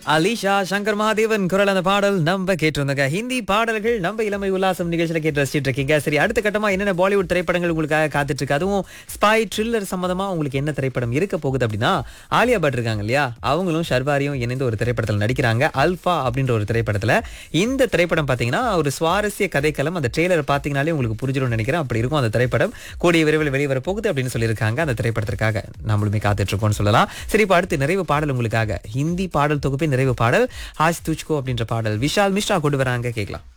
அலிஷா சங்கர் மகாதேவன் குரல் அந்த பாடல் நம்ம கேட்டிருந்தோங்க ஹிந்தி பாடல்கள் நம்ம இளமை உல்லாசம் நிகழ்ச்சியில கேட்டு ரசிச்சிட்டு இருக்கீங்க சரி அடுத்த கட்டமா என்னென்ன பாலிவுட் திரைப்படங்கள் உங்களுக்காக காத்துட்டு இருக்கு அதுவும் ஸ்பை த்ரில்லர் சம்பந்தமா உங்களுக்கு என்ன திரைப்படம் இருக்க போகுது அப்படின்னா ஆலியா பட் இருக்காங்க இல்லையா அவங்களும் ஷர்வாரியும் இணைந்து ஒரு திரைப்படத்தில் நடிக்கிறாங்க அல்ஃபா அப்படின்ற ஒரு திரைப்படத்துல இந்த திரைப்படம் பாத்தீங்கன்னா ஒரு சுவாரஸ்ய கதைக்களம் அந்த ட்ரெய்லர் பாத்தீங்கன்னாலே உங்களுக்கு புரிஞ்சிடும்னு நினைக்கிறேன் அப்படி இருக்கும் அந்த திரைப்படம் கூடிய விரைவில் வெளிவர போகுது அப்படின்னு சொல்லியிருக்காங்க அந்த திரைப்படத்திற்காக நம்மளுமே காத்துட்டு இருக்கோம்னு சொல்லலாம் சரி இப்போ அடுத்து நிறைவு பாடல் உங்களுக்காக ஹிந்தி பாடல் தொகுப்பின் நிறைவு பாடல் ஹாஸ் துச்கோ அப்படின்ற பாடல் விஷால் மிஸ்ரா கொண்டு வராங்க கேட்கலாம்